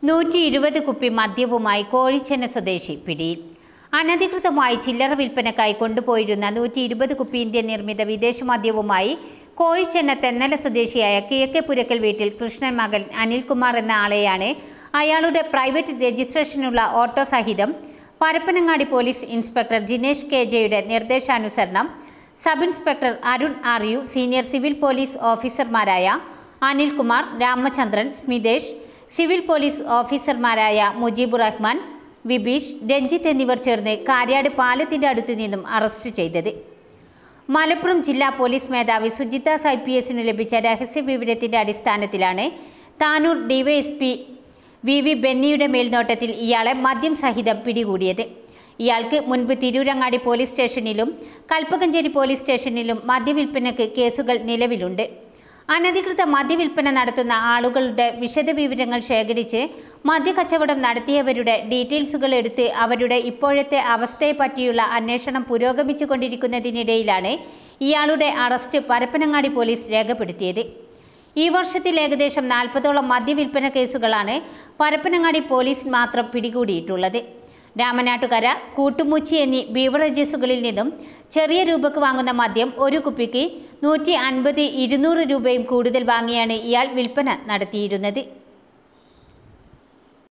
നൂറ്റി ഇരുപത് കുപ്പി മദ്യവുമായി കോഴിച്ചെന്ന സ്വദേശി പിടിയിൽ അനധികൃതമായി ചില്ലറ വിൽപ്പനക്കായി കൊണ്ടുപോയിരുന്ന നൂറ്റി ഇരുപത് കുപ്പി ഇന്ത്യൻ നിർമ്മിത വിദേശ മദ്യവുമായി കോഴിച്ചെന്ന തെന്നല സ്വദേശിയായ കിഴക്കേപ്പുരക്കൽ വീട്ടിൽ കൃഷ്ണൻ മകൻ അനിൽകുമാർ എന്ന ആളെയാണ് അയാളുടെ പ്രൈവറ്റ് രജിസ്ട്രേഷനുള്ള ഓട്ടോ സഹിതം Parappanangadi police inspector Jinesh K ജെയുടെ നിർദ്ദേശാനുസരണം sub inspector Arun R U senior civil police ഓഫീസർമാരായ അനിൽകുമാർ രാമചന്ദ്രൻ സ്മിതേഷ് സിവിൽ പോലീസ് ഓഫീസർമാരായ മുജീബുർ റഹ്മാൻ വിബീഷ് രഞ്ജിത്ത് എന്നിവർ ചേർന്ന് കാര്യാട് പാലത്തിന്റെ അടുത്തു നിന്നും അറസ്റ്റ് ചെയ്തത് മലപ്പുറം ജില്ലാ പോലീസ് മേധാവി സുജിതാസ് ഐ പി എസിന് ലഭിച്ച രഹസ്യ വിവരത്തിന്റെ അടിസ്ഥാനത്തിലാണ് താനൂർ ഡിവൈഎസ്പി വി വി ബെന്നിയുടെ മേൽനോട്ടത്തിൽ ഇയാളെ മദ്യം സഹിതം പിടികൂടിയത് ഇയാൾക്ക് മുൻപ് തിരൂരങ്ങാടി പോലീസ് സ്റ്റേഷനിലും കൽപ്പകഞ്ചേരി പോലീസ് സ്റ്റേഷനിലും മദ്യവിൽപ്പനയ്ക്ക് കേസുകൾ നിലവിലുണ്ട് അനധികൃത മദ്യവിൽപ്പന നടത്തുന്ന ആളുകളുടെ വിശദവിവരങ്ങൾ ശേഖരിച്ച് മദ്യക്കച്ചവടം നടത്തിയവരുടെ ഡീറ്റെയിൽസുകൾ എടുത്ത് അവരുടെ ഇപ്പോഴത്തെ അവസ്ഥയെപ്പറ്റിയുള്ള അന്വേഷണം പുരോഗമിച്ചുകൊണ്ടിരിക്കുന്നതിനിടയിലാണ് ഇയാളുടെ അറസ്റ്റ് പരപ്പനങ്ങാടി പോലീസ് രേഖപ്പെടുത്തിയത് ഈ വർഷത്തിൽ ഏകദേശം നാൽപ്പതോളം മദ്യവിൽപ്പന കേസുകളാണ് പരപ്പനങ്ങാടി പോലീസ് മാത്രം പിടികൂടിയിട്ടുള്ളത് രാമനാട്ടുകര കൂട്ടുമുച്ചി എന്നീ ബീവറേജസുകളിൽ നിന്നും ചെറിയ രൂപക്ക് വാങ്ങുന്ന മദ്യം ഒരു കുപ്പിക്ക് നൂറ്റി അൻപത് ഇരുന്നൂറ് രൂപയും കൂടുതൽ വാങ്ങിയാണ് ഇയാൾ വിൽപ്പന നടത്തിയിരുന്നത്